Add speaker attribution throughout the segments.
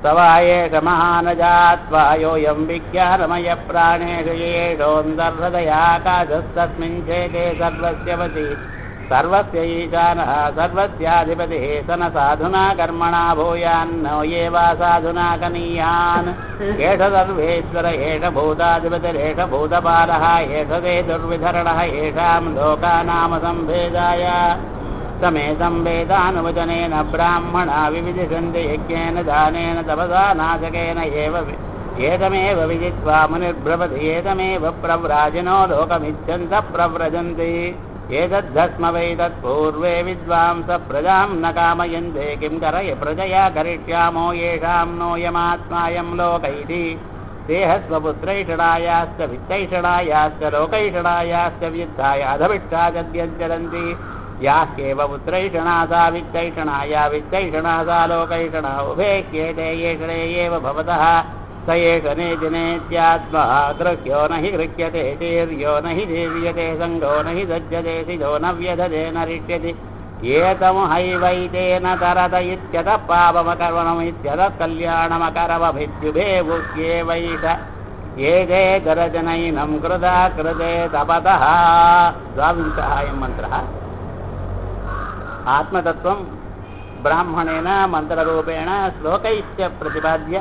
Speaker 1: सवायेष महानजात्वायोऽयं विज्ञानमयप्राणेषु येषोऽन्तर्हृदयाकाशस्तस्मिन् चेते सर्वस्य वति सर्वस्य ईशानः सर्वस्याधिपतिः स न साधुना कर्मणा भूयान्नो ये वा साधुना कनीयान् एष सर्वेश्वर एष भूताधिपतिरेष भूतपालः एष ते दुर्विधरणः येषां लोकानामसम्भेदाय समेतं वेदानुवचनेन ब्राह्मणा विविदिशन्ति यज्ञेन दानेन तपसा नाशकेन एव वि- एतमेव विदित्वा मुनिर्भ्रवति एतमेव प्रव्राजिनो लोकमिच्छन्तः प्रव्रजन्ति एतद्धस्म वै तत्पूर्वे विद्वांस प्रजां न कामयन्ते किं करय प्रजया करिष्यामो येषां नोऽयमात्मायं लोक इति देहस्वपुत्रैषणायाश्च वित्तैषणायाश्च लोकैषणायाश्च विद्धाय अधविष्टाचद्यञ्चरन्ति याह्येव पुत्रैषणा सा वित्तैषणाया वित्तैषणा सा लोकैषणा उभे ह्येते येषणे एव भवतः स एष नेतिनेत्यात्मा गृह्यो न हि गृह्यते तीर्यो न हि दीर्यते सङ्गो न हि सज्जते सिजो न व्यधते न रिष्यति एतं हैवैतेन तरत इत्यतः पापमकर्वणमित्यतः कल्याणमकरवभिद्युभे वैष एते गरजनैनं कृता कृते तपतः द्वाविंशः अयं मन्त्रः आत्मतत्त्वं ब्राह्मणेन मन्त्ररूपेण श्लोकैश्च प्रतिपाद्य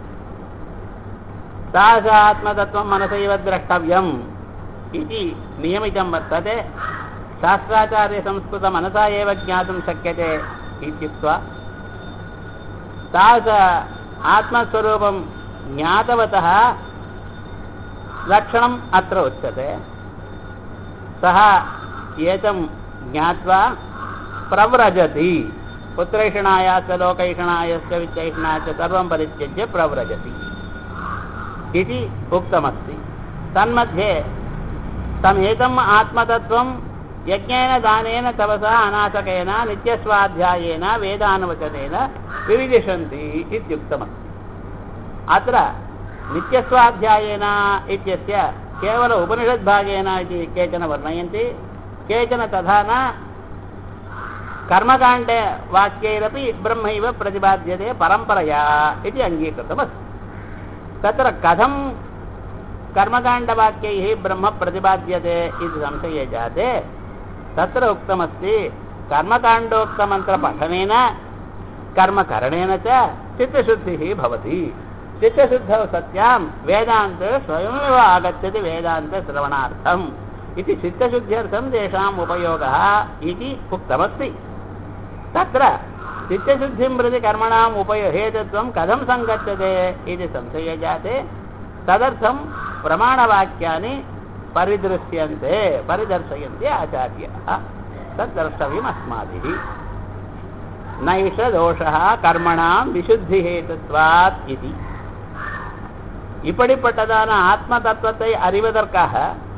Speaker 1: सा च आत्मतत्त्वं मनसैव द्रष्टव्यम् इति नियमितं वर्तते शास्त्राचार्यसंस्कृतमनसा एव ज्ञातुं शक्यते इत्युक्त्वा सा च आत्मस्वरूपं ज्ञातवतः लक्षणम् अत्र उच्यते सः एतं ज्ञात्वा प्रव्रजति पुत्रैषणायाश्च लोकैषणायश्च वित्तैषणाश्च सर्वं परित्यज्य प्रव्रजति इति उक्तमस्ति तन्मध्ये तमेतम् आत्मतत्त्वं यज्ञेन दानेन तपसा अनाशकेन नित्यस्वाध्यायेन वेदानुवचनेन विविदिशन्ति इत्युक्तमस्ति अत्र नित्यस्वाध्यायेन इत्यस्य केवल उपनिषद्भागेन इति केचन वर्णयन्ति केचन तथा न कर्मकाण्डे वाक्यैरपि ब्रह्मैव प्रतिपाद्यते परम्परया इति अङ्गीकृतमस्ति तत्र कथं कर्मकाण्डवाक्यैः ब्रह्म प्रतिपाद्यते इति संशये जाते तत्र उक्तमस्ति कर्मकाण्डोक्तमन्त्रपठनेन कर्मकरणेन च चित्तशुद्धिः भवति चित्तशुद्धौ सत्यां वेदान्ते स्वयमेव आगच्छति वेदान्तश्रवणार्थम् इति चित्तशुद्ध्यर्थं तेषाम् उपयोगः इति उक्तमस्ति तत्र चित्तशुद्धिं प्रति कर्मणाम् उपयो हेतुत्वं कथं सङ्गच्छते इति संशये जाते तदर्थं प्रमाणवाक्यानि परिदृश्यन्ते परिदर्शयन्ति आचार्याः तद्द्रष्टव्यम् अस्माभिः नैष दोषः कर्मणां விசுத்திஹேதுத்வாத் இது இப்படிப்பட்டதான ஆத்ம தத்துவத்தை அறிவதற்காக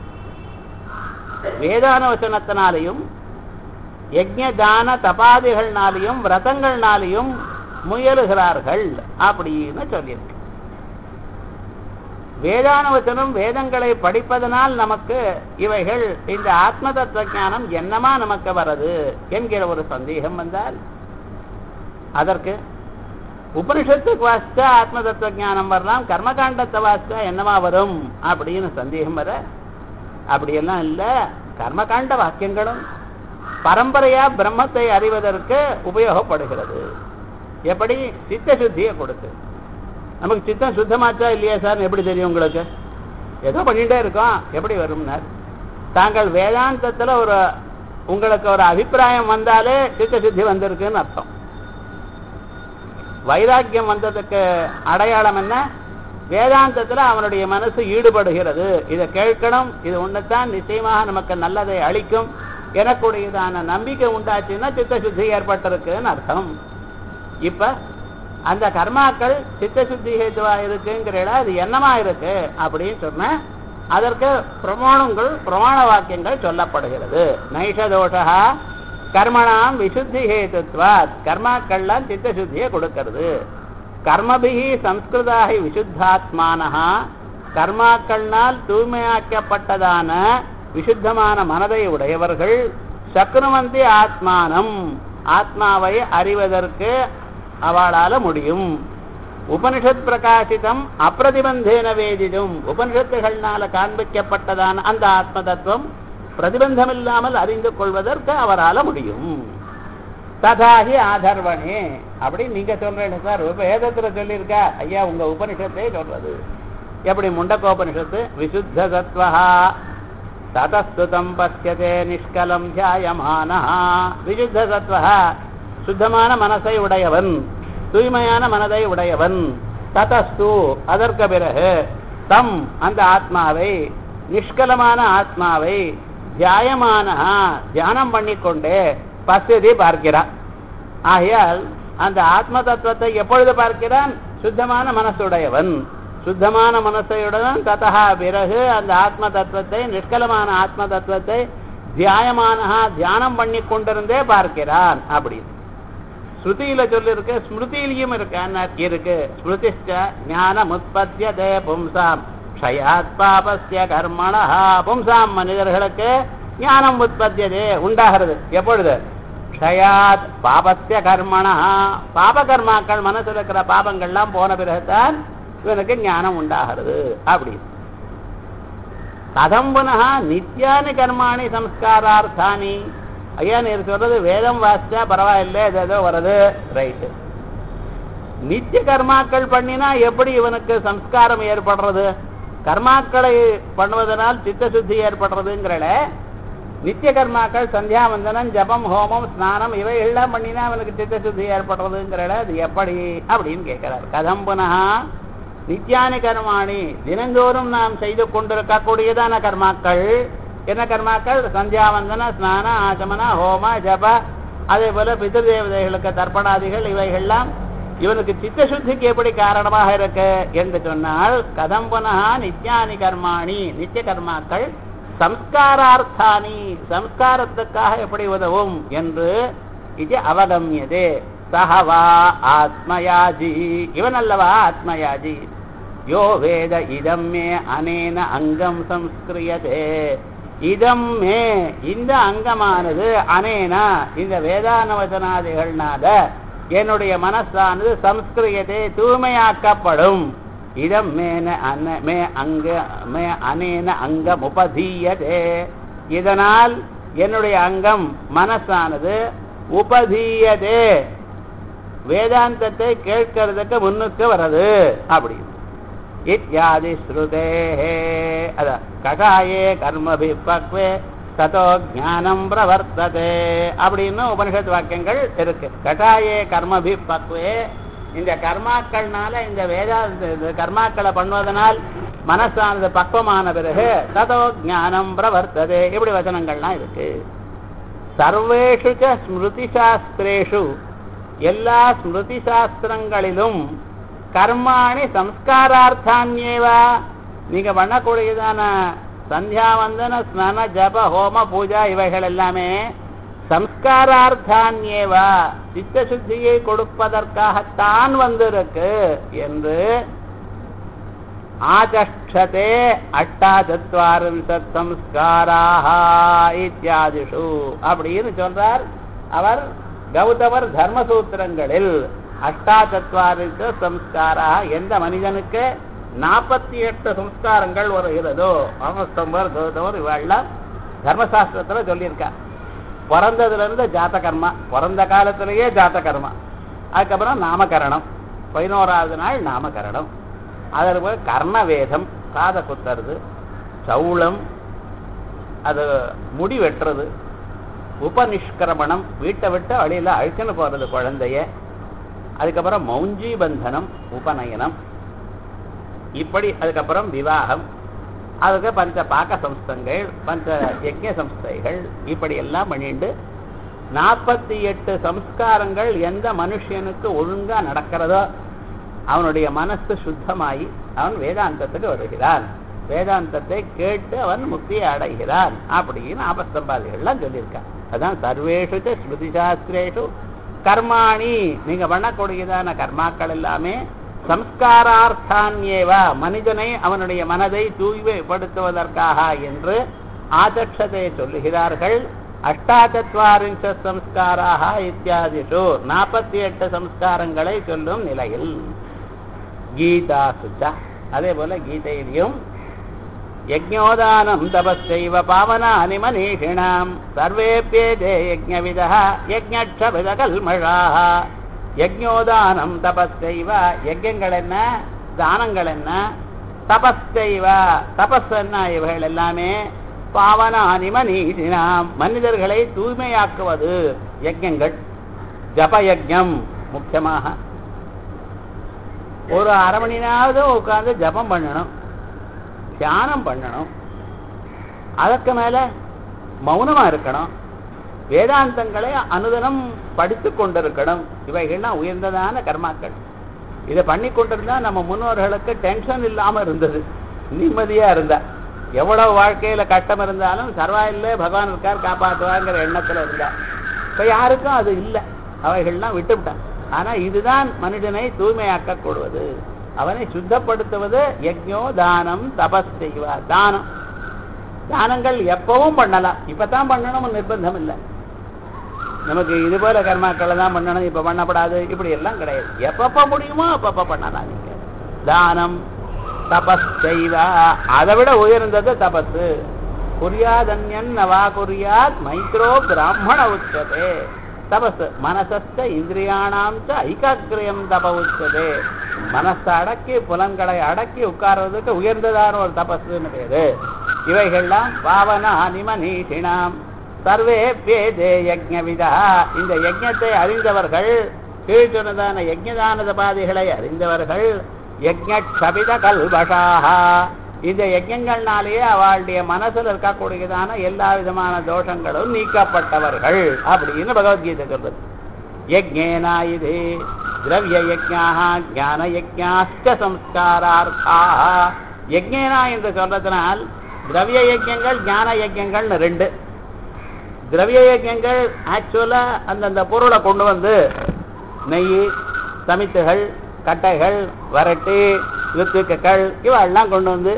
Speaker 1: வேதான வசனத்தினாலையும் யஜ்ஞ தான தபாதிகள்னாலையும் விரதங்கள்னாலையும் முயலுகிறார்கள் அப்படின்னு சொல்லியிருக்கு வேதான வச்சனம் வேதங்களை படிப்பதனால் நமக்கு இவைகள் இந்த ஆத்ம தத்துவ ஞானம் என்னமா நமக்கு வரது என்கிற ஒரு சந்தேகம் வந்தால் அதற்கு உபனிஷத்துக்கு வாசிச்சா ஆத்ம தத்துவ ஞானம் வரலாம் கர்மகாண்டத்தை வாசிச்சா என்னமா வரும் அப்படின்னு சந்தேகம் வர அப்படியெல்லாம் இல்லை கர்மகாண்ட வாக்கியங்களும் பரம்பரையா பிரம்மத்தை அறிவதற்கு உபயோகப்படுகிறது எப்படி சித்த சுத்தியை கொடுத்து நமக்கு சித்தம் சுத்தமாச்சா இல்லையா சார் எப்படி தெரியும் உங்களுக்கு ஏதோ பண்ணிட்டே இருக்கோம் எப்படி வரும்னார் தாங்கள் வேதாந்தத்தில் ஒரு உங்களுக்கு ஒரு அபிப்பிராயம் வந்தாலே சித்த சுத்தி வந்திருக்குன்னு அர்த்தம் வைராக்கியம் வந்ததுக்கு அடையாளம் என்ன வேதாந்தத்தில் அவனுடைய மனசு ஈடுபடுகிறது இதை கேட்கணும் இது ஒன்றுத்தான் நிச்சயமாக நமக்கு நல்லதை அளிக்கும் எனக்குடையதான நம்பிக்கை உண்டாச்சுன்னா சித்த சுத்தி ஏற்பட்டிருக்குன்னு அர்த்தம் இப்ப அந்த கர்மாக்கள் சித்த சுத்தி ஹேத்துவா இருக்குங்கிற அது என்னமா இருக்கு அப்படின்னு சொன்ன அதற்கு பிரமாணங்கள் பிரமாண வாக்கியங்கள் சொல்லப்படுகிறது நைஷதோஷா கர்மணாம் விசுத்தி ஹேத்துவாத் கர்மாக்கள்லாம் சித்த சுத்தியை கொடுக்கிறது கர்மபிகி சம்ஸ்கிருதாகி விசுத்தாத்மானஹா கர்மாக்கள்னால் தூய்மையாக்கப்பட்டதான விசுத்தமான மனதை உடையவர்கள் சக்னுவந்தி ஆத்மானம் ஆத்மாவை அறிவதற்கு அவளால முடியும் உபனிஷத் பிரகாசிதம் அப்பிரதிபந்தேன வேதிதும் உபனிஷத்துகள்னால காண்பிக்கப்பட்டதான அந்த ஆத்ம தத்துவம் பிரதிபந்தம் இல்லாமல் அறிந்து கொள்வதற்கு அவரால முடியும் ததாகி ஆதர்வனே அப்படி நீங்க சொல்றீங்க சார் வேதத்துல சொல்லியிருக்கா ஐயா உங்க உபனிஷத்தை சொல்றது எப்படி முண்டக்கோபனிஷத்து விசுத்த சத்வா ததஸ்துதம் பசியதே நிஷ்கலம் தியாயமான விசுத்த சத்வா சுத்தமான மனசை உடையவன் தூய்மையான மனதை உடையவன் ததஸ்து அதற்கு பிறகு தம் அந்த ஆத்மாவை நிஷ்கலமான ஆத்மாவை தியாயமான தியானம் பண்ணிக்கொண்டே பசியதி பார்க்கிறான் ஆகையால் அந்த ஆத்ம தத்துவத்தை எப்பொழுது பார்க்கிறான் சுத்தமான மனசுடையவன் சுத்தமான மனசையுடன் ததா பிறகு அந்த ஆத்ம தத்துவத்தை நிஷ்கலமான ஆத்ம தத்துவத்தை தியாயமானஹா தியானம் பண்ணி கொண்டிருந்தே பார்க்கிறான் அப்படின்னு ஸ்ருதியில சொல்லிருக்கு ஸ்மிருதியிலையும் இருக்கான்னு இருக்கு ஸ்மிருதிஷ்ட ஞானம் உற்பத்தியதே பும்சாம் க்ஷயாத் பாபஸ்ய கர்மணா பும்சாம் மனிதர்களுக்கு ஞானம் உற்பத்தியதே உண்டாகிறது எப்பொழுது க்ஷயாத் பாபஸ்ய கர்மணா பாப கர்மாக்கள் மனசுல இருக்கிற பாபங்கள்லாம் போன பிறகுதான் இவனுக்கு ஞானம் உண்டாகிறது அப்படி கதம் புனகா நித்தியானி கர்மாணி சம்ஸ்காரார்த்தானி ஐயா நீர் சொல்றது வேதம் வாசிச்சா பரவாயில்ல இது ஏதோ வருது ரைட்டு நித்திய கர்மாக்கள் பண்ணினா எப்படி இவனுக்கு சம்ஸ்காரம் ஏற்படுறது கர்மாக்களை பண்ணுவதனால் சித்த சுத்தி ஏற்படுறதுங்கிறல நித்திய கர்மாக்கள் சந்தியாவந்தனம் ஜபம் ஹோமம் ஸ்நானம் இவை எல்லாம் பண்ணினா அவனுக்கு சித்த சுத்தி ஏற்படுறதுங்கிறல அது எப்படி அப்படின்னு கேட்கிறார் கதம் புனகா நித்தியானி கர்மாணி தினந்தோறும் நாம் செய்து கொண்டிருக்கக்கூடியதான கர்மாக்கள் என்ன கர்மாக்கள் சந்தியாவந்தன ஸ்நான ஆச்சமன ஹோம ஜப அதே போல பிதிருதேவதைகளுக்கு தர்ப்பணாதிகள் இவைகள்லாம் இவனுக்கு சித்த சுத்திக்கு எப்படி காரணமாக இருக்கு என்று சொன்னால் கதம் புனகா நித்யானி கர்மாணி நித்திய கர்மாக்கள் சம்ஸ்காரார்த்தானி சம்ஸ்காரத்துக்காக எப்படி உதவும் என்று இது அவகமியதே சஹவா ஆத்மயாஜி இவன் அல்லவா ஆத்மயாஜி யோ வேத இதம் மே அனேன அங்கம் சம்ஸ்கிரியதே இதம் மே இந்த அங்கமானது அனேனா இந்த வேதானவசனாதிகள்னால என்னுடைய மனசானது சம்ஸ்கிரியத்தை தூய்மையாக்கப்படும் இதம் மேன அன மே அங்க மே அனேன அங்கம் உபதீயதே இதனால் என்னுடைய அங்கம் மனசானது உபதீயதே வேதாந்தத்தை கேட்கறதுக்கு முன்னுக்கு வர்றது அப்படி இத்தியாதி ஸ்ருதே அத கஷாயே கர்மபி பக்வே ததோ ஞானம் பிரவர்த்ததே அப்படின்னு உபனிஷத் வாக்கியங்கள் இருக்கு கஷாயே கர்மபி பக்வே இந்த கர்மாக்கள்னால இந்த வேதாந்த இந்த கர்மாக்களை பண்ணுவதனால் மனசானது பக்குவமான பிறகு ததோ ஞானம் பிரவர்த்ததே இப்படி வசனங்கள்லாம் இருக்கு சர்வேஷு ச ஸ்மிருதி சாஸ்திரேஷு எல்லா ஸ்மிருதி சாஸ்திரங்களிலும் கர்மாணி சம்ஸ்காரார்த்தான்யேவா நீங்க பண்ணக்கூடியதான சந்தியாவந்தன ஸ்நான ஜப ஹோம பூஜா இவைகள் எல்லாமே சம்ஸ்காரார்த்தான்யேவா சித்த சுத்தியை கொடுப்பதற்காகத்தான் வந்திருக்கு என்று ஆச்சே அட்டாச்சத்வாரிம்சத் சம்ஸ்காராக இத்தியாதிஷு அப்படின்னு சொல்றார் அவர் கௌதமர் தர்மசூத்திரங்களில் அஷ்டாச்சத்வாரிம்ச சம்ஸ்காரா எந்த மனிதனுக்கு நாற்பத்தி எட்டு சம்ஸ்காரங்கள் வருகிறதோ அமஸ்தம்பர் கௌதமர் இவெல்லாம் தர்மசாஸ்திரத்துல சொல்லியிருக்கா பிறந்ததுல இருந்து ஜாத கர்மா பிறந்த காலத்திலேயே ஜாத கர்மா அதுக்கப்புறம் நாமகரணம் பதினோராவது நாள் நாமகரணம் அதற்கு கர்ணவேதம் காதை குத்துறது சவுளம் அது முடி வெட்டுறது உபநிஷ்கிரமணம் வீட்டை விட்டு வழியில் அழிச்சுன்னு போறது குழந்தைய அதுக்கப்புறம் மௌஞ்சி பந்தனம் உபநயனம் இப்படி அதுக்கப்புறம் விவாகம் அதுக்கு பஞ்ச பாக்க சம்ஸ்தங்கள் பஞ்ச யஜ்ய சம்ஸ்தைகள் இப்படி எல்லாம் பண்ணிட்டு நாற்பத்தி எட்டு சம்ஸ்காரங்கள் எந்த மனுஷனுக்கு ஒழுங்கா நடக்கிறதோ அவனுடைய மனசு சுத்தமாயி அவன் வேதாந்தத்துக்கு வருகிறான் வேதாந்தத்தை கேட்டு அவன் முக்தியை அடைகிறான் அப்படின்னு ஆபஸ்தம்பாதிகள்லாம் சொல்லியிருக்கான் அதான் சர்வேஷு ச ஸ்மிருதி சாஸ்திரேஷு கர்மாணி நீங்க பண்ணக்கூடியதான கர்மாக்கள் எல்லாமே சம்ஸ்காரார்த்தான்யேவா மனிதனை அவனுடைய மனதை தூய்மைப்படுத்துவதற்காக என்று ஆதட்சத்தை சொல்லுகிறார்கள் அஷ்டாச்சத்வாரிஞ்ச சம்ஸ்காராக இத்தியாதிஷு நாற்பத்தி எட்டு சம்ஸ்காரங்களை சொல்லும் நிலையில் கீதா சுச்சா அதே போல கீதையிலையும் யஜ்ஞோதானம் தபஸ்சைவ பாவனானி மனீஷிணாம் சர்வேப்பியேதே யஜ்ஞவிதா யஜ்ஞக்ஷவித கல்மழாக யஜ்ஞோதானம் தபஸ்சைவ யஜ்யங்கள் என்ன தானங்கள் என்ன தபஸ்சைவ தபஸ் என்ன இவைகள் எல்லாமே பாவனானி மனீஷிணாம் மனிதர்களை தூய்மையாக்குவது யஜ்யங்கள் ஜப யஜ்ஞம் முக்கியமாக ஒரு அரை மணி நேரம் உட்கார்ந்து ஜபம் பண்ணணும் தியானம் பண்ணணும் அதற்கு மேல மௌனமா இருக்கணும் வேதாந்தங்களை அனுதனம் படித்து கொண்டிருக்கணும் இவைகள்லாம் உயர்ந்ததான கர்மாக்கள் இதை பண்ணி கொண்டிருந்தா நம்ம முன்னோர்களுக்கு டென்ஷன் இல்லாம இருந்தது நிம்மதியா இருந்தா எவ்வளவு வாழ்க்கையில கஷ்டம் இருந்தாலும் சர்வாயில்ல பகவான் இருக்கார் காப்பாற்றுவாங்கிற எண்ணத்துல இருந்தா இப்ப யாருக்கும் அது இல்லை அவைகள்லாம் விட்டுவிட்டான் ஆனா இதுதான் மனிதனை தூய்மையாக்க கூடுவது அவனை சுத்தப்படுத்துவது யஜ்ஞோ தானம் தபஸ் செய்வா தானம் தானங்கள் எப்பவும் பண்ணலாம் இப்பதான் பண்ணணும் நிர்பந்தம் இல்லை நமக்கு இது போல கர்மாக்களை தான் பண்ணணும் இப்ப பண்ணப்படாது இப்படி எல்லாம் கிடையாது எப்பப்ப முடியுமோ அப்பப்ப பண்ணலாம் நீங்க தானம் தபஸ் செய்வா அதை விட உயர்ந்தது தபஸ் குறியாதன்யன் நவா குறியாத் மைத்ரோ பிராமண உச்சதே தபஸ் மனசஸ்த இந்திரியானாம் ச ஐகாக்கிரியம் தப உச்சதே மனசை அடக்கி புலன்களை அடக்கி உட்கார்றதுக்கு உயர்ந்ததான ஒரு தபஸ்ன்னு பேரு இவைகள்லாம் பாவனா நிமனீஷினாம் சர்வே பேதே யஜ்ஞவிதா இந்த யஜ்ஞத்தை அறிந்தவர்கள் கீழ் சொன்னதான யஜ்ஞதானத பாதைகளை அறிந்தவர்கள் யஜ்ஞ கபித கல்பஷாக இந்த யஜ்ஞங்கள்னாலேயே அவளுடைய மனசுல இருக்கக்கூடியதான எல்லா விதமான தோஷங்களும் நீக்கப்பட்டவர்கள் அப்படின்னு பகவத்கீதை சொல்றது யஜ்ஞேனா இது திரவிய யஜ்ஞாக ஞான யஜ்ஞாச்ச சம்ஸ்காரார்த்தாக யஜ்ஞேனா என்று சொல்றதுனால் திரவிய யஜ்ஞங்கள் ஞான யஜ்ஞங்கள்னு ரெண்டு திரவிய யஜ்ஞங்கள் ஆக்சுவலா அந்தந்த பொருளை கொண்டு வந்து நெய் சமித்துகள் கட்டைகள் வரட்டி வித்துக்கள் இவெல்லாம் கொண்டு வந்து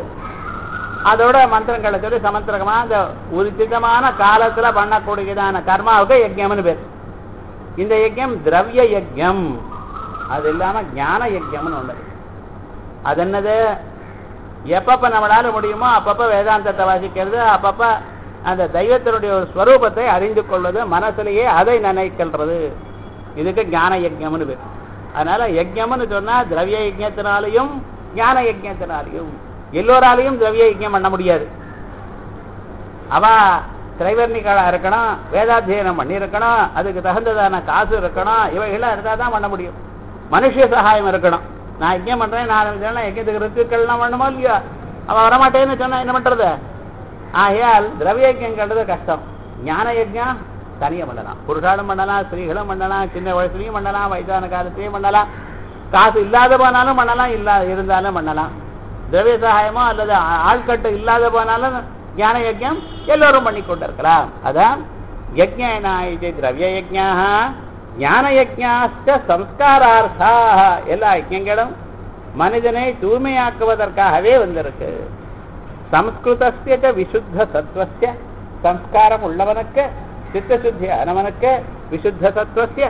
Speaker 1: அதோட மந்திரங்களை சொல்லி சமந்திரகமா அந்த உச்சிதமான காலத்துல பண்ணக்கூடியதான கர்மாவுக்கு யஜ்யம்னு பேர் இந்த யஜ்யம் திரவிய யஜ்யம் அது இல்லாம ஞான யஜ்யம்னு ஒண்ணு அது என்னது எப்பப்ப நம்மளால முடியுமோ அப்பப்ப வேதாந்தத்தை வாசிக்கிறது அப்பப்ப அந்த தெய்வத்தினுடைய ஒரு ஸ்வரூபத்தை அறிந்து கொள்வது மனசுலயே அதை நினைக்கின்றது இதுக்கு ஞான யஜ்யம்னு பேர் அதனால யஜ்யம்னு சொன்னா திரவிய யஜ்யத்தினாலையும் ஞான யஜ்யத்தினாலையும் எல்லோராலையும் திரவிய யஜ்யம் பண்ண முடியாது அவ திரைவர்ணிகளா இருக்கணும் வேதாத்தியனம் பண்ணி இருக்கணும் அதுக்கு தகுந்ததான காசு இருக்கணும் இவைகள்லாம் இருந்தா தான் பண்ண முடியும் மனுஷ சகாயம் இருக்கணும் நான் யஜ்யம் பண்றேன் நான் ஆரம்பிச்சேன்னா யஜ்யத்துக்கு ரித்துக்கள்லாம் பண்ணுமோ இல்லையோ அவ வரமாட்டேன்னு சொன்னா என்ன பண்றது ஆகையால் திரவிய யஜ்யங்கிறது கஷ்டம் ஞான யஜ்யம் தனியாக பண்ணலாம் புருஷாலும் பண்ணலாம் ஸ்திரீகளும் பண்ணலாம் சின்ன வயசுலையும் பண்ணலாம் வயசான காலத்திலையும் பண்ணலாம் காசு இல்லாத போனாலும் பண்ணலாம் இல்லா இருந்தாலும் பண்ணலாம் திரவிய சகாயமோ அல்லது ஆள்கட்டு இல்லாத போனாலும் ஞான யஜ்யம் எல்லோரும் பண்ணி கொண்டிருக்கலாம் அதான் யஜ்ஞாயிஜை திரவிய யஜ்ஞா ஞான யஜ்ஞாச்ச சம்ஸ்காரார்த்தா எல்லா யஜ்யங்களும் மனிதனை தூய்மையாக்குவதற்காகவே வந்திருக்கு சம்ஸ்கிருதஸ்ய விசுத்த சத்வஸ்ய சம்ஸ்காரம் உள்ளவனுக்கு சித்தசுத்தி ஆனவனுக்கு விசுத்த சத்வஸ்ய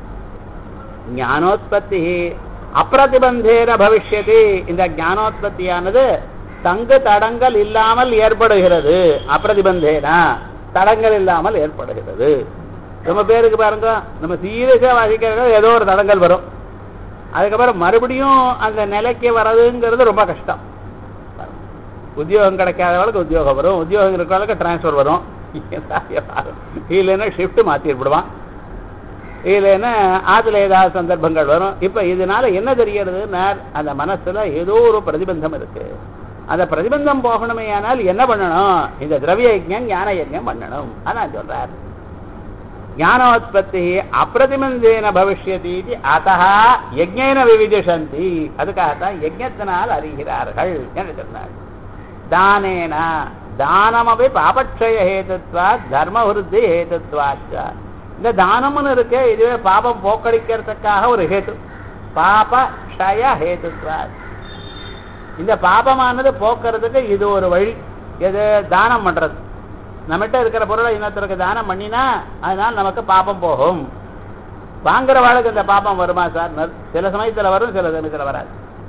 Speaker 1: ஞானோத்பத்தி அப்பிரதிபந்தேன பவிஷ்யதி இந்த ஞானோத்பத்தியானது தங்கு தடங்கள் இல்லாமல் ஏற்படுகிறது அப்பிரதிபந்தேனா தடங்கள் இல்லாமல் ஏற்படுகிறது ரொம்ப பேருக்கு பாருங்க நம்ம சீரியஸா வாசிக்கிறது ஏதோ ஒரு தடங்கள் வரும் அதுக்கப்புறம் மறுபடியும் அந்த நிலைக்கு வர்றதுங்கிறது ரொம்ப கஷ்டம் உத்தியோகம் கிடைக்காதவளுக்கு உத்தியோகம் வரும் உத்தியோகம் இருக்கிறவளுக்கு டிரான்ஸ்ஃபர் வரும் இல்லைன்னா ஷிஃப்ட் மாற்றி விடுவான் இல்லைன்னா ஆத்துல ஏதாவது சந்தர்ப்பங்கள் வரும் இப்ப இதனால என்ன தெரிகிறது அந்த மனசுல ஏதோ ஒரு பிரதிபந்தம் இருக்கு அந்த பிரதிபந்தம் போகணுமே ஆனால் என்ன பண்ணணும் இந்த திரவிய யஜ்யம் ஞான யஜ்யம் பண்ணணும் அதான் சொல்றார் ஞானோத்பத்தி அப்பிரதிபந்தேன பவிஷ்யதி அத்தா யஜ்ஞேன விவிதிஷந்தி அதுக்காகத்தான் யஜ்யத்தினால் அறிகிறார்கள் என்று சொன்னார் தானேன தானமபி பாபக்ஷய ஹேதுத்வா தர்ம விருத்தி ஹேதுத்வாச்ச இந்த தானம்னு இருக்கு இதுவே பாபம் போக்கடிக்கிறதுக்காக ஒரு ஹேத்து பாப க்ஷய ஹேதுத்வா இந்த பாபமானது போக்குறதுக்கு இது ஒரு வழி எது தானம் பண்றது நம்மகிட்ட இருக்கிற பொருளை இன்னொருத்தருக்கு தானம் பண்ணினா அதனால நமக்கு பாபம் போகும் வாங்குற வாழ்க்கை இந்த பாபம் வருமா சார் சில சமயத்துல வரும் சில சமயத்துல வராது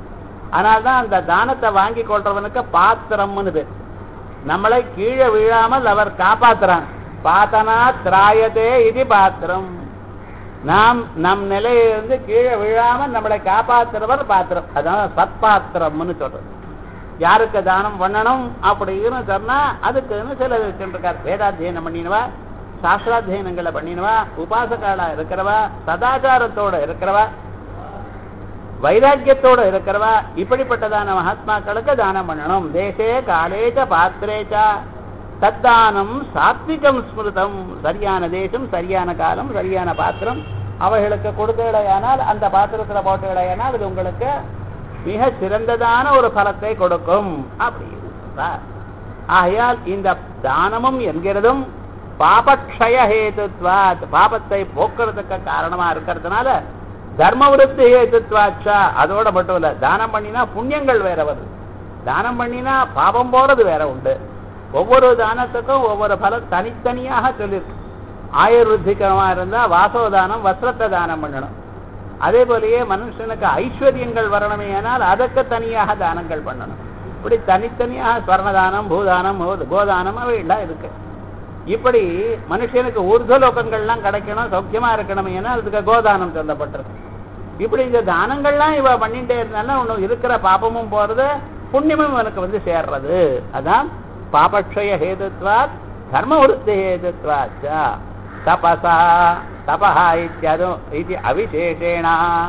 Speaker 1: அதனால்தான் அந்த தானத்தை வாங்கி கொள்றவனுக்கு பாத்திரம்னு பேர் நம்மளை கீழே விழாமல் அவர் காப்பாத்துறான் பாத்தனா திராயதே இது பாத்திரம் நாம் நம் நிலையிலிருந்து கீழே விழாமல் நம்மளை காப்பாத்துறவர் பாத்திரம் அதான் சத்பாத்திரம்னு சொல்றது யாருக்கு தானம் பண்ணணும் அப்படின்னு சொன்னா அதுக்குன்னு சில வச்சுருக்கார் வேதாத்தியனம் பண்ணினவா சாஸ்திராத்தியனங்களை பண்ணினவா உபாசகாலா இருக்கிறவா சதாச்சாரத்தோட இருக்கிறவா வைராக்கியத்தோட இருக்கிறவா இப்படிப்பட்டதான மகாத்மாக்களுக்கு தானம் பண்ணணும் தேசே காலேச்ச பாத்திரேச்ச தத்தானம் சாத்விகம் ஸ்மிருதம் சரியான தேசம் சரியான காலம் சரியான பாத்திரம் அவைகளுக்கு கொடுத்தடையானால் அந்த பாத்திரத்துல போட்டுடையானால் அது உங்களுக்கு மிக சிறந்ததான ஒரு பலத்தை கொடுக்கும் அப்படின்னு சொல்றார் ஆகையால் இந்த தானமும் என்கிறதும் பாபக்ஷய ஹேதுத்வாத் பாபத்தை போக்குறதுக்கு காரணமா இருக்கிறதுனால தர்ம விருத்தி ஹேதுத்வாச்சா அதோட மட்டும் இல்ல தானம் பண்ணினா புண்ணியங்கள் வேற வருது தானம் பண்ணினா பாபம் போறது வேற உண்டு ஒவ்வொரு தானத்துக்கும் ஒவ்வொரு பலம் தனித்தனியாக சொல்லியிருக்கு ஆயுர்வத்திகரமா இருந்தா வாசோதானம் வஸ்திரத்தை தானம் பண்ணணும் அதே போலயே மனுஷனுக்கு ஐஸ்வர்யங்கள் வரணுமே ஆனால் அதற்கு தனியாக தானங்கள் பண்ணணும் இப்படி தனித்தனியாக ஸ்வர்ணதானம் பூதானம் கோதானம் அவையெல்லாம் இருக்கு இப்படி மனுஷனுக்கு ஊர்துவலோகங்கள்லாம் கிடைக்கணும் சௌக்கியமா இருக்கணும் ஏன்னா அதுக்கு கோதானம் சொல்லப்பட்டிருக்கு இப்படி இந்த தானங்கள்லாம் இவ பண்ணிட்டே இருந்தாலும் ஒன்றும் இருக்கிற பாபமும் போறது புண்ணியமும் இவனுக்கு வந்து சேர்றது அதான் பாபக்ஷய ஹேதுத்வாத் தர்ம விருத்தி ஹேதுத்வாச்ச தபசா தபஹ இத்தியது இது அவிசேஷேண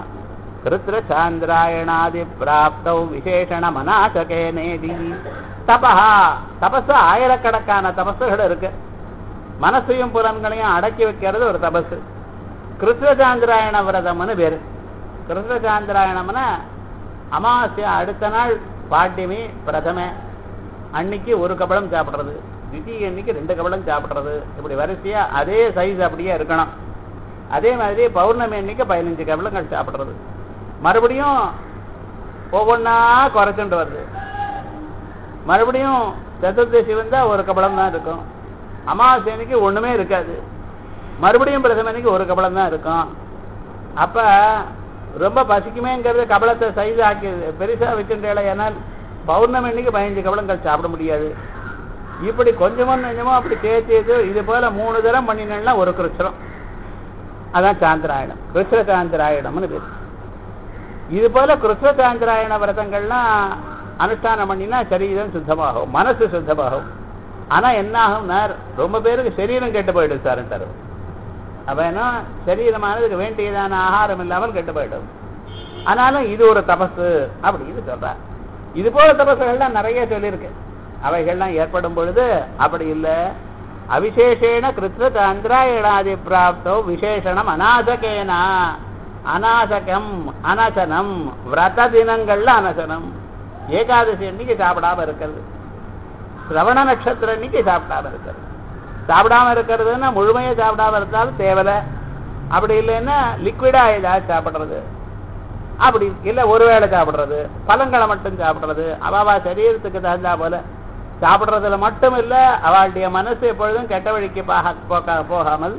Speaker 1: கிருத்ரசாந்திராயணாதி பிராப்தௌ விசேஷண மனாசகேனேதி தபஹா தபஸ் ஆயிரக்கணக்கான தபசுகள் இருக்கு மனசையும் புலன்களையும் அடக்கி வைக்கிறது ஒரு தபசு கிருஷ்ணசாந்திராயண விரதம்னு பேரு கிருஷ்ணசாந்திராயணம்னா அமாவாசை அடுத்த நாள் பாட்டிமி பிரதம அன்னைக்கு ஒரு கபலம் சாப்பிடுறது திதி அன்னைக்கு ரெண்டு கபலம் சாப்பிடுறது இப்படி வரிசையா அதே சைஸ் அப்படியே இருக்கணும் அதே மாதிரி பௌர்ணமி அன்னைக்கு பதினஞ்சு கபலங்கள் சாப்பிடுறது மறுபடியும் ஒவ்வொன்றா குறைச்சுட்டு வருது மறுபடியும் சதுர்தசி வந்தா ஒரு கபலம் தான் இருக்கும் அமாவாசை அன்னைக்கு ஒண்ணுமே இருக்காது மறுபடியும் பிரதம அன்னைக்கு ஒரு கபலம் தான் இருக்கும் அப்ப ரொம்ப பசிக்குமேங்கிறது கபலத்தை சைஸ் ஆக்கி பெருசா வச்சுட்டேல ஏன்னால் பௌர்ணமி அன்னைக்கு பதினஞ்சு கபலங்கள் சாப்பிட முடியாது இப்படி கொஞ்சமோ கொஞ்சமோ அப்படி சேர்த்து இது போல மூணு தரம் பண்ணினா ஒரு கிருஷ்ணம் அதான் சாந்திராயணம் கிருஷ்ண சாந்திராயணம்னு பேர் இது போல கிருஷ்ண சாந்திராயண விரதங்கள்லாம் அனுஷ்டானம் பண்ணினா சரீரம் சுத்தமாகும் மனசு சுத்தமாகும் ஆனா என்ன ஆகும்னா ரொம்ப பேருக்கு சரீரம் கெட்டு போயிடும் சார் தரும் அப்ப என்ன சரீரமானதுக்கு வேண்டியதான ஆகாரம் இல்லாமல் கெட்டு போயிடும் ஆனாலும் இது ஒரு தபசு அப்படின்னு சொல்ற இது போல தபசுகள்லாம் நிறைய சொல்லியிருக்கு அவைகள்லாம் ஏற்படும் பொழுது அப்படி இல்லை அவிசேஷேன கிருத்ர சந்திராயணாதி பிராப்தோ விசேஷணம் அநாசகேனா அநாசகம் அனசனம் விரத தினங்கள்ல அனசனம் ஏகாதசி அன்னைக்கு சாப்பிடாம இருக்கிறது சிரவண நட்சத்திர அன்னைக்கு சாப்பிடாம இருக்கிறது சாப்பிடாம இருக்கிறதுன்னா முழுமையா சாப்பிடாம இருந்தாலும் தேவலை அப்படி இல்லைன்னா லிக்விடா ஏதாவது சாப்பிடுறது அப்படி இல்லை ஒருவேளை சாப்பிடுறது பழங்களை மட்டும் சாப்பிடுறது அவாவா சரீரத்துக்கு தகுந்தா போல சாப்பிடுறதுல மட்டும் இல்ல அவளுடைய மனசு எப்பொழுதும் கெட்ட வழிக்கு போக போகாமல்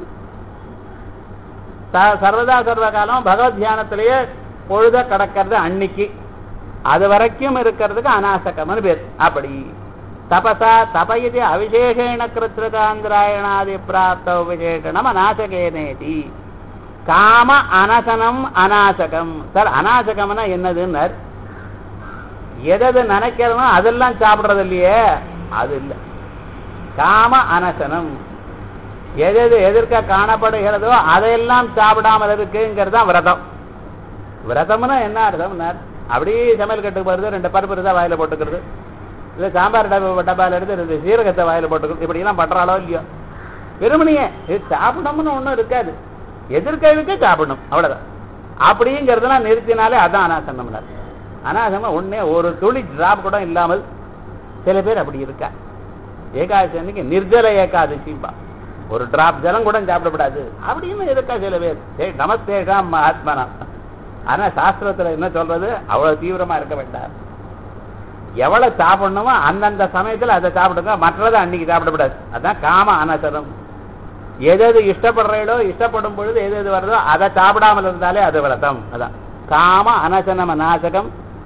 Speaker 1: சர்வதா சர்வ காலம் பகவத் தியானத்திலேயே பொழுத கடக்கிறது அன்னைக்கு அது வரைக்கும் இருக்கிறதுக்கு அநாசகம்னு பேர் அப்படி தபசா தபயதி அவிசேஷேண கிருத்திரகாந்திராயணாதி பிராப்த விசேஷணம் அநாசகேனேதி காம அனசனம் அநாசகம் சார் அநாசகம்னா என்னதுன்னார் எதது நினைக்கிறதோ அதெல்லாம் சாப்பிடுறது இல்லையே அது இல்லை காம அனசனம் எது எதிர்க்க காணப்படுகிறதோ அதையெல்லாம் சாப்பிடாமல் இருக்குங்கிறது தான் விரதம் விரதம்னா என்ன அர்த்தம்னார் அப்படியே சமையல் கட்டுக்கு வருது ரெண்டு பருப்பு இருந்தால் வாயில போட்டுக்கிறது இல்லை சாம்பார் டப்பா டப்பாவில் எடுத்து ரெண்டு சீரகத்தை வாயில போட்டுக்கிறது இப்படிலாம் பண்றாளோ இல்லையோ வெறுமனையே இது சாப்பிடணும்னு ஒன்றும் இருக்காது எதிர்கேள்விக்கே சாப்பிடணும் அவ்வளவுதான் அப்படிங்கிறதெல்லாம் நிறுத்தினாலே அதான் அனாசனம்னார் அனாசனம் ஒண்ணே ஒரு துளி டிராப் கூட இல்லாமல் சில பேர் அப்படி இருக்கா ஏகாதசி அன்னைக்கு நிர்ஜல ஏகாதசிம்பா ஒரு டிராப் ஜலம் கூட சாப்பிடக்கூடாது அப்படின்னு இருக்கா சில பேர் சரி நமஸ்தேஷாம் மகாத்மனா ஆனா சாஸ்திரத்துல என்ன சொல்றது அவ்வளவு தீவிரமா இருக்க வேண்டாம் எவ்வளவு சாப்பிடணுமோ அந்தந்த சமயத்துல அதை சாப்பிடுங்க மற்றதை அன்னைக்கு சாப்பிடக்கூடாது அதான் காம அனசனம் எது எது இஷ்டப்படுறீங்களோ இஷ்டப்படும் பொழுது எது எது வருதோ அதை சாப்பிடாமல் இருந்தாலே அது விரதம் அதான் காம அனசனம் அநாசகம்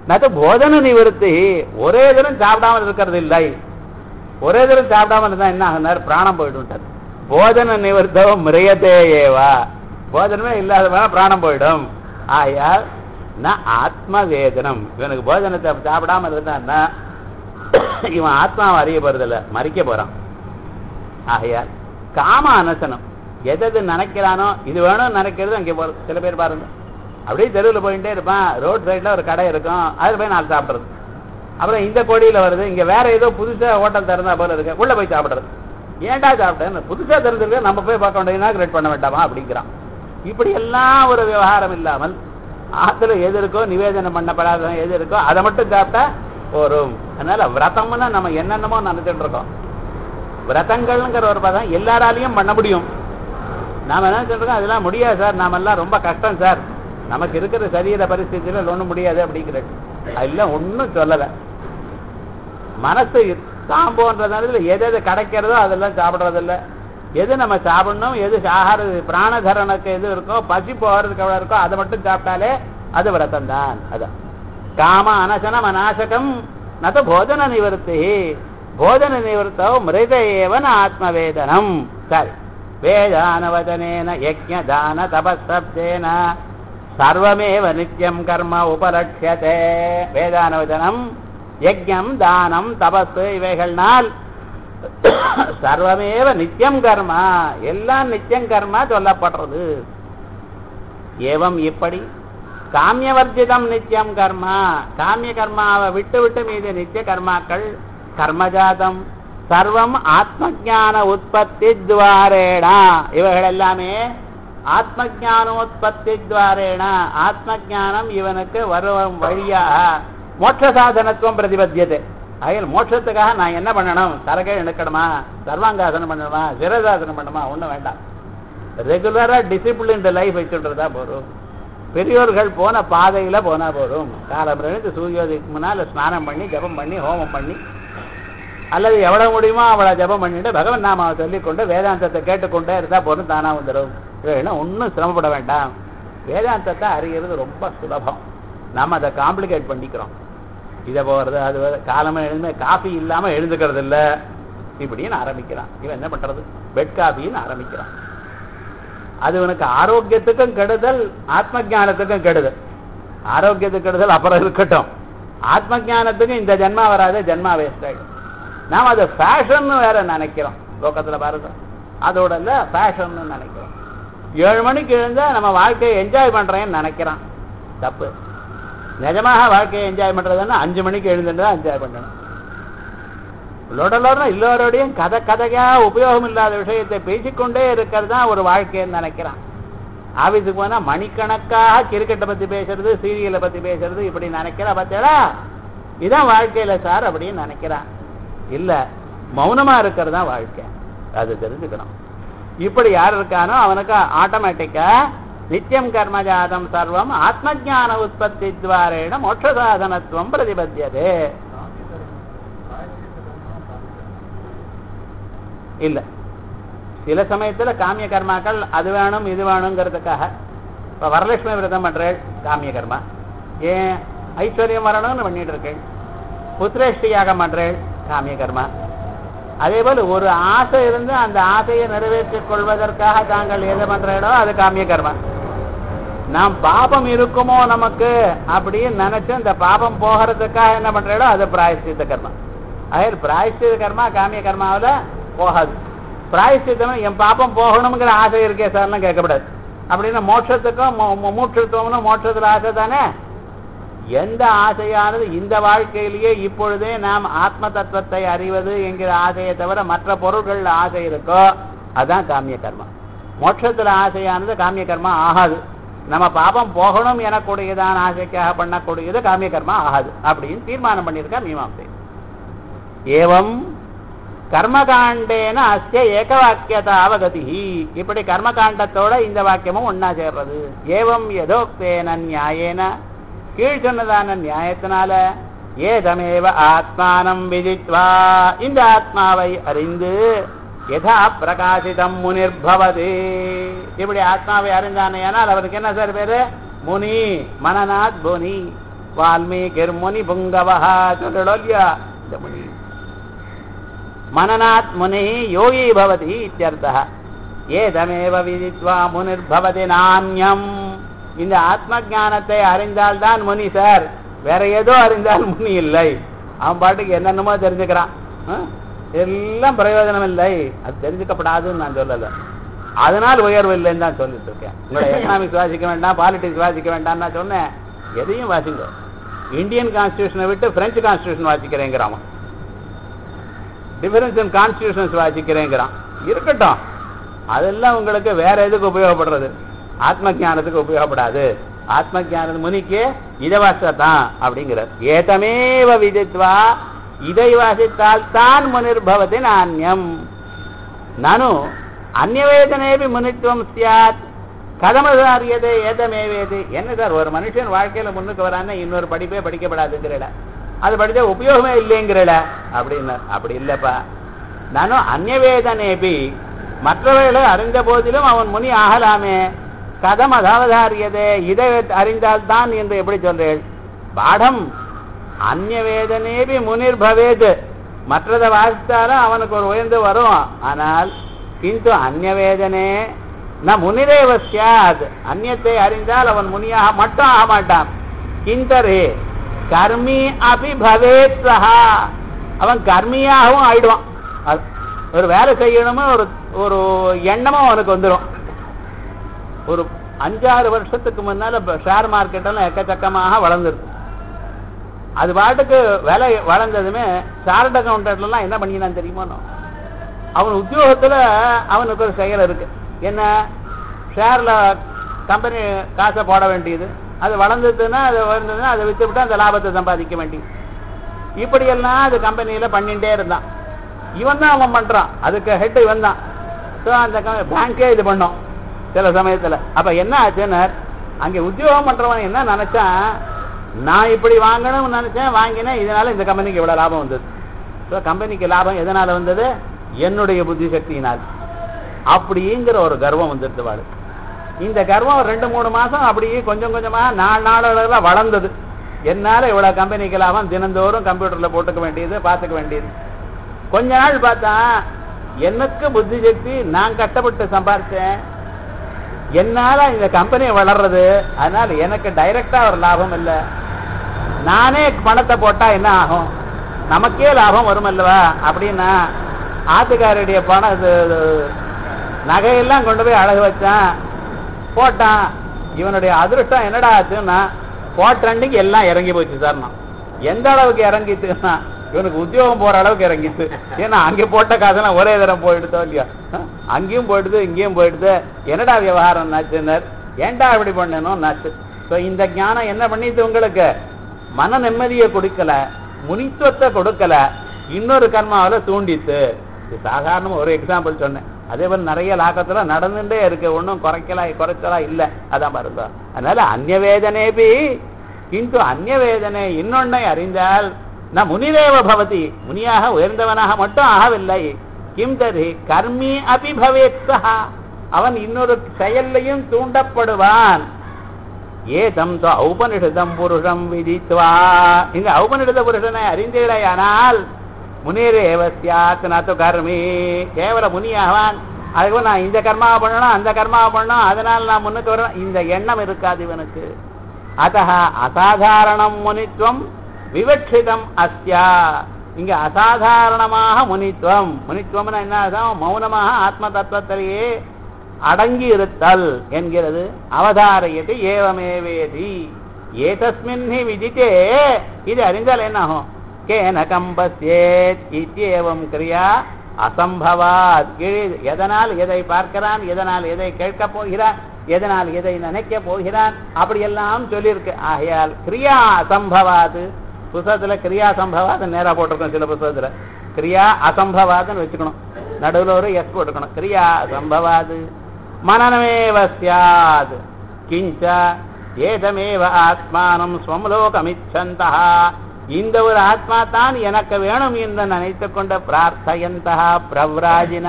Speaker 1: நது போஜன நிவர்த்தி ஒரே தரம் சாப்பிடாமல் இருக்கிறது இல்லை ஒரே தரம் சாப்பிடாம இருந்தா என்ன ஆகுனார் பிராணம் போயிடும் போஜன நிவர்த்தவம் மிரையதே ஏவா போஜனமே இல்லாதவன பிராணம் போயிடும் ஆயால் நான் ஆத்ம வேதனம் இவனுக்கு போஜனத்தை சாப்பிடாம இருந்தான்னா இவன் ஆத்மாவை அறிய போறதில்ல மறிக்க போறான் ஆகையால் காம அனசனம் எது நினைக்கிறானோ இது வேணும் நினைக்கிறது அங்கே போறது சில பேர் பாருங்க அப்படியே தெருவில் போயிட்டே இருப்பான் ரோட் சைடில் ஒரு கடை இருக்கும் அதில் போய் நாலு சாப்பிட்றது அப்புறம் இந்த கொடியில் வருது இங்கே வேற ஏதோ புதுசாக ஹோட்டல் திறந்தா போல இருக்கு உள்ளே போய் சாப்பிட்றது ஏன்டா சாப்பிட்டேன் புதுசாக திறந்துருக்கு நம்ம போய் பார்க்க வேண்டிய இனாகிரேட் பண்ண வேண்டாமா அப்படிங்கிறான் இப்படி எல்லாம் ஒரு விவகாரம் இல்லாமல் ஆத்துல எது இருக்கோ நிவேதனம் பண்ணப்படாத எது இருக்கோ அதை மட்டும் சாப்பிட்டா போரும் அதனால விரதம்னா நம்ம என்னென்னமோ நினைச்சிட்டு இருக்கோம் விரதங்கள்ங்கிற ஒரு பதம் எல்லாராலையும் பண்ண முடியும் நாம என்ன சொல்றோம் அதெல்லாம் முடியாது சார் நாமெல்லாம் ரொம்ப கஷ்டம் சார் நமக்கு இருக்கிற சரீர பரிஸ்திதியில ஒண்ணும் முடியாது அப்படிங்கிறது அதெல்லாம் ஒன்றும் சொல்லலை மனசு தான் போன்றதுல எது எது கிடைக்கிறதோ அதெல்லாம் சாப்பிட்றதில்ல எது நம்ம சாப்பிடணும் எது ஆகார பிராணதரனுக்கு எது இருக்கோ பசி போகிறதுக்கு எவ்வளோ இருக்கோ அதை மட்டும் சாப்பிட்டாலே அது விரதம் தான் அதான் காம அனசனம் அநாசகம் நது போஜன நிவர்த்தி போஜன நிவர்த்தோ மிருத ஏவன ஆத்மவேதனம் சரி வேதானவதனேன யஜ்ஞ தான தபஸ்தப்தேன சர்வமேவ நித்தியம் கர்ம உபலட்சியதே வேதானவதனம் யஜ்ஞம் தானம் தபஸ் இவைகள்னால் சர்வமேவ நித்தியம் கர்மா எல்லாம் நித்தியம் கர்மா சொல்லப்படுறது ஏவம் இப்படி காமியவர்ஜிதம் நித்தியம் கர்மா காமிய கர்மாவை விட்டு விட்டு மீது நித்திய கர்மாக்கள் கர்மஜாதம் சர்வம் ஆத்ம ஜான உற்பத்தி துவாரேணா இவைகள் எல்லாமே ஆத்ம ஜானோத்பத்தி துவாரேண ஆத்ம ஜானம் இவனுக்கு வரும் வழியாக மோட்ச சாதனத்துவம் பிரதிபத்தியது அயல் மோட்சத்துக்காக நான் என்ன பண்ணணும் தரகை எடுக்கணுமா சர்வாங்காசனம் பண்ணணுமா சிரதாசனம் பண்ணணுமா ஒன்றும் வேண்டாம் ரெகுலரா டிசிப்ளின்டு லைஃப் வச்சுன்றதா போதும் பெரியோர்கள் போன பாதையில போனா போதும் காலம் எழுந்து சூரியோதயத்துக்கு முன்னால ஸ்நானம் பண்ணி ஜபம் பண்ணி ஹோமம் பண்ணி அல்லது எவ்வளவு முடியுமோ அவளை ஜபம் பண்ணிட்டு பகவன் நாமாவை சொல்லிக்கொண்டு வேதாந்தத்தை கேட்டுக்கொண்டே இருந்தா போதும் தானா வந்துடும் வேணும் ஒன்றும் சிரமப்பட வேண்டாம் வேதாந்தத்தை அறிகிறது ரொம்ப சுலபம் நாம அதை காம்ப்ளிகேட் பண்ணிக்கிறோம் இதை போகிறது அது காலமே எழுந்து காஃபி இல்லாம எழுந்துக்கிறது இல்ல இப்படின்னு ஆரம்பிக்கிறான் இவன் என்ன பண்றது பெட் காஃபின்னு ஆரம்பிக்கிறான் அது இவனுக்கு ஆரோக்கியத்துக்கும் கெடுதல் ஆத்ம ஜானத்துக்கும் கெடுதல் ஆரோக்கியத்துக்கு கெடுதல் அப்புறம் இருக்கட்டும் ஆத்ம ஜானத்துக்கும் இந்த ஜென்மா வராது ஜென்மா வேஸ்ட் ஆயிடும் நாம் அது ஃபேஷன் வேற நினைக்கிறோம் லோக்கத்துல பாருங்க அதோட இல்ல ஃபேஷன் நினைக்கிறோம் ஏழு மணிக்கு எழுந்தா நம்ம வாழ்க்கையை என்ஜாய் பண்றேன்னு நினைக்கிறான் தப்பு நிஜமாக வாழ்க்கையை என்ஜாய் பண்றதுன்னா அஞ்சு மணிக்கு எழுந்துட்டு தான் என்ஜாய் பண்ணணும் லோடலோட எல்லோரோடையும் கதை கதையா உபயோகம் இல்லாத விஷயத்தை பேசிக்கொண்டே இருக்கிறது தான் ஒரு வாழ்க்கைன்னு நினைக்கிறான் ஆபீஸுக்கு போனா மணிக்கணக்காக கிரிக்கெட்டை பத்தி பேசுறது சீரியலை பத்தி பேசுறது இப்படி நினைக்கிறா பார்த்தீங்களா இதான் வாழ்க்கையில சார் அப்படின்னு நினைக்கிறான் இல்ல மௌனமா இருக்கிறது தான் வாழ்க்கை அது தெரிஞ்சுக்கணும் இப்படி யார் இருக்கானோ அவனுக்கு ஆட்டோமேட்டிக்கா நித்தியம் கர்மஜாதம் சர்வம் ஆத்ம ஜான உற்பத்தி துவாரேன மோட்ச சாதனத்துவம் பிரதிபத்தியது இல்ல சில சமயத்துல காமிய கர்மாக்கள் அது வேணும் இது வேணுங்கிறதுக்காக இப்ப வரலட்சுமி விரதம் பண்றேன் காமிய கர்மா ஏன் ஐஸ்வர்யம் வரணும்னு பண்ணிட்டு இருக்கேன் புத்திரேஷ்டி யாகம் பண்றேன் காமிய கர்மா அதே போல ஒரு ஆசை இருந்து அந்த ஆசையை நிறைவேற்றிக் கொள்வதற்காக தாங்கள் எது பண்றீங்களோ அது காமிய கர்மா நாம் பாபம் இருக்குமோ நமக்கு அப்படின்னு நினைச்சு அந்த பாபம் போகிறதுக்காக என்ன பண்றீங்களோ அது பிராயஷ்டித்த கர்மா அதே பிராயஷ்டித கர்மா காமிய கர்மாவில் போகாது பிராயஷ்டித்தம் என் பாபம் போகணுங்கிற ஆசை இருக்கே சார்லாம் கேட்கக்கூடாது அப்படின்னா மோட்சத்துக்கும் மூட்சத்துவம்னு மோட்சத்துல ஆசை தானே எந்த ஆசையானது இந்த வாழ்க்கையிலேயே இப்பொழுதே நாம் ஆத்ம தத்துவத்தை அறிவது என்கிற ஆசையை தவிர மற்ற பொருள்கள் ஆசை இருக்கோ அதான் காமிய கர்மா மோட்சத்துல ஆசையானது காமிய கர்மா ஆகாது நம்ம பாபம் போகணும் எனக்கூடியதான ஆசைக்காக பண்ணக்கூடியது காமிய கர்மா ஆகாது அப்படின்னு தீர்மானம் பண்ணியிருக்கா மீமாசை ஏவம் கர்மகாண்டேன அஸ்ய ஏகவாக்கியதா அவகதி இப்படி கர்மகாண்டத்தோட இந்த வாக்கியமும் ஒன்னா சேர்றது ஏவம் எதோக்தேன நியாயேன கீழ் சொன்னதான நியாயத்தினால ஏதமேவ ஆத்மானம் விதித்வா இந்த ஆத்மாவை அறிந்து யதா பிரகாசிதம் முனிர்பவதி இப்படி ஆத்மாவை அறிந்தானேனால் அவருக்கு என்ன சார் பேரு முனி மனநாத் முனி வால்மீகிர் முனி புங்கவா சொல்லணும் இல்லையா இந்த முனி மனநாத் முனி யோகி பவதி இத்தியர்த்தः ஏதமேவ விதித்வா முனிர்பவதி நாண்யம் இந்த ஆத்ம ஞானத்தை அறிந்தால்தான் முனி சார் வேற ஏதோ அறிந்தால் முனி இல்லை அவன் பாட்டுக்கு என்னென்னமோ தெரிஞ்சுக்கிறான் ஆ? எல்லாம் பிரயோஜனம் இல்லை அது தெரிஞ்சுக்கப்படாதுன்னு நான் சொல்லல அதனால் உயர்வு இல்லைன்னு தான் சொல்லிட்டு இருக்கேன் உங்களை எக்கனாமிக்ஸ் வாசிக்க வேண்டாம் பாலிடிக்ஸ் வாசிக்க வேண்டாம் நான் சொன்னேன் எதையும் வாசிங்க இந்தியன் கான்ஸ்டியூஷனை விட்டு பிரெஞ்சு கான்ஸ்டியூஷன் வாசிக்கிறேங்கிறான் டிஃபரன்ஸ் இன் கான்ஸ்டியூஷன்ஸ் வாசிக்கிறேங்கிறான் இருக்கட்டும் அதெல்லாம் உங்களுக்கு வேற எதுக்கு உபயோகப்படுறது ஆத்ம ஞானத்துக்கு உபயோகப்படாது ஆத்ம ஞானது முனிக்கு இதை வாசத்தான் அப்படிங்கிறார் ஏதமேவ விதித்வா இதை வாசித்தால் தான் முனிர்பவதி நாண்யம் நானு அந்நியவேதனேபி முனித்துவம் சியாத் கதமதாரியது ஏதமேவேது என்ன சார் ஒரு மனுஷன் வாழ்க்கையில முன்னுக்கு வரான்னா இன்னொரு படிப்பே படிக்கப்படாதுங்கிறட அது படிச்சா உபயோகமே இல்லைங்கிறட அப்படின்னு அப்படி இல்லப்பா நானும் அந்நியவேதனேபி மற்றவர்களை அறிந்த போதிலும் அவன் முனி ஆகலாமே கதம் அதாவதாரியதே இதை அறிந்தால்தான் என்று எப்படி சொல்றேன் பாடம் அந்நியவேதனேபி முனிர் பவேத் மற்றதை வாசித்தாலும் அவனுக்கு ஒரு உயர்ந்து வரும் ஆனால் கிந்து அந்நியவேதனே ந முனிரேவ சியாத் அந்நியத்தை அறிந்தால் அவன் முனியாக மட்டும் ஆக மாட்டான் கிந்தரே கர்மி அபி பவேத் சஹா அவன் கர்மியாகவும் ஆயிடுவான் அது- ஒரு வேலை செய்யணுமோ ஒரு ஒரு எண்ணமும் அவனுக்கு வந்துடும் ஒரு அஞ்சாறு வருஷத்துக்கு முன்னால ஷேர் மார்க்கெட் எல்லாம் எக்கச்சக்கமாக வளர்ந்துருக்கு அது பாட்டுக்கு விலை வளர்ந்ததுமே சார்ட் அக்கௌண்டன்ட்லாம் என்ன பண்ணினான் தெரியுமா அவன் உத்தியோகத்துல அவனுக்கு ஒரு செயல் இருக்கு என்ன ஷேர்ல கம்பெனி காசை போட வேண்டியது அது வளர்ந்ததுன்னா அது வளர்ந்ததுன்னா அதை வித்துவிட்டு அந்த லாபத்தை சம்பாதிக்க வேண்டியது இப்படியெல்லாம் அது கம்பெனியில பண்ணிட்டே இருந்தான் இவன் தான் அவன் பண்றான் அதுக்கு ஹெட் இவன் தான் ஸோ அந்த பேங்கே இது பண்ணோம் சில சமயத்துல அப்ப என்ன ஆச்சுன்னு அங்கே உத்தியோகம் பண்றவன் என்ன நினைச்சான் நான் இப்படி வாங்கணும்னு நினைச்சேன் வாங்கினேன் இதனால இந்த கம்பெனிக்கு இவ்வளவு லாபம் வந்தது ஸோ கம்பெனிக்கு லாபம் எதனால வந்தது என்னுடைய புத்தி சக்தியினால் அப்படிங்கிற ஒரு கர்வம் வந்துருது வாழு இந்த கர்வம் ஒரு ரெண்டு மூணு மாசம் அப்படியே கொஞ்சம் கொஞ்சமா நாலு நாளளவுல வளர்ந்தது என்னால இவ்வளவு கம்பெனிக்கு லாபம் தினந்தோறும் கம்ப்யூட்டர்ல போட்டுக்க வேண்டியது பார்த்துக்க வேண்டியது கொஞ்ச நாள் பார்த்தா எனக்கு புத்தி சக்தி நான் கஷ்டப்பட்டு சம்பாரிச்சேன் என்னால இந்த கம்பெனி வளர்றது அதனால எனக்கு டைரக்டா ஒரு லாபம் இல்லை நானே பணத்தை போட்டா என்ன ஆகும் நமக்கே லாபம் வரும் அல்லவா அப்படின்னா ஆத்துக்காரருடைய பணம் இது இது, நகையெல்லாம் கொண்டு போய் அழகு வச்சான் போட்டான் இவனுடைய அதிருஷ்டம் என்னடா ஆச்சுன்னா போட்டண்டிக்கு எல்லாம் இறங்கி போச்சு சார் நான் எந்த அளவுக்கு இறங்கிச்சுன்னா இவனுக்கு உத்தியோகம் போற அளவுக்கு இறங்கிச்சு ஏன்னா அங்க போட்ட காசெல்லாம் ஒரே தரம் போயிடுதோ இல்லையா அஹ், அங்கேயும் போயிடுது இங்கேயும் போயிடுது என்னடா விவகாரம் நாச்சுன்னார் ஏன்டா இப்படி பண்ணணும் நாச்சு ஸோ இந்த ஞானம் என்ன பண்ணிச்சு உங்களுக்கு மன நிம்மதியை கொடுக்கல முனித்துவத்தை கொடுக்கல இன்னொரு கர்மாவில தூண்டித்து இது சாதாரண ஒரு எக்ஸாம்பிள் சொன்னேன் அதே போல நிறைய லாக்கத்துல நடந்துட்டே இருக்கு ஒன்றும் குறைக்கலா குறைச்சலா இல்ல அதான் பாருங்க அதனால அந்நிய வேதனேபி கிந்து அந்நிய வேதனை இன்னொன்னை அறிந்தால் நான் முனிரேவ பவதி முனியாக உயர்ந்தவனாக மட்டும் ஆகவில்லை கிம் தரி கர்மி அபி பவேத் சஹா அவன் இன்னொரு செயல்லையும் தூண்டப்படுவான் ஏதம் தோ ஔபனிஷதம் புருஷம் விதித்வா இந்த ஔபனிஷத புருஷனை அறிந்தீடையானால் முனிரேவ சியாத் நது கர்மி கேவல முனியாவான் அதுக்கு நான் இந்த கர்மாவை பண்ணணும் அந்த கர்மாவை பண்ணணும் அதனால் நான் முன்னுக்கு வரணும் இந்த எண்ணம் இருக்காது இவனுக்கு அத்த அசாதாரணம் முனித்துவம் விவட்சிதம் அஸ்யா இங்க அசாதாரணமாக முனித்துவம் முனித்துவம்னா என்ன அர்த்தம்? மௌனமாக ஆத்ம தத்துவத்திலேயே அடங்கி இருத்தல் என்கிறது அவதாரையது ஏவமேவேதி ஏதஸ்மின் ஹி விதித்தே இது அறிந்தால் என்ன ஆகும் கேன கம்பஸ்யேத் இத்தியேவம் கிரியா அசம்பவாத் கீழ் எதனால் எதை பார்க்கிறான் எதனால் எதை கேட்கப் போகிறான் எதனால் எதை நினைக்க போகிறான் அப்படியெல்லாம் சொல்லியிருக்கு ஆகையால் கிரியா அசம்பவாது புத்தகத்துல கிரியா சம்பவாது நேரா போட்டிருக்கோம் சில புத்தகத்துல கிரியா அசம்பவாதுன்னு வச்சுக்கணும் நடுவுல ஒரு எஸ் போட்டுக்கணும் கிரியா அசம்பவாது மனநமேவ சியாத் கிஞ்ச ஏதமேவ ஆத்மானம் ஸ்வம்லோகமிச்சந்தா இந்த ஒரு ஆத்மா தான் எனக்கு வேணும் என்று நினைத்துக் கொண்ட பிரார்த்தயந்தா பிரவ்ராஜினா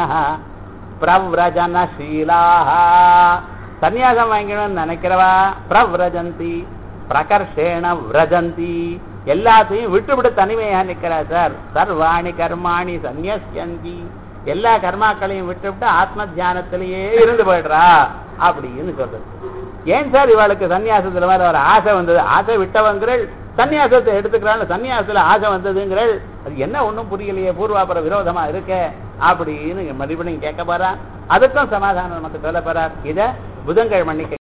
Speaker 1: பிரவ்ரஜனசீலாக சந்நியாசம் வாங்கிக்கணும்னு நினைக்கிறவா பிரவ்ரஜந்தி பிரகர்ஷேண விரஜந்தி எல்லாத்தையும் விட்டு விட்டு தனிமையா நிக்கிறா சார் சர்வாணி கர்மாணி சந்நியஸ்யந்தி எல்லா கர்மாக்களையும் விட்டு விட்டு ஆத்ம தியானத்திலேயே இருந்து போயிடுறா அப்படின்னு சொல்றது ஏன் சார் இவளுக்கு சன்னியாசத்துல வர ஒரு ஆசை வந்தது ஆசை விட்டவங்கள் சன்னியாசத்தை எடுத்துக்கிறாள் சன்னியாசத்துல ஆசை வந்ததுங்கிறள் அது என்ன ஒண்ணும் புரியலையே பூர்வாபர விரோதமா இருக்க அப்படின்னு மறுபடியும் கேட்க போறான் அதுக்கும் சமாதானம் நமக்கு சொல்ல போறார் இத புதன்கிழமை அன்னைக்கு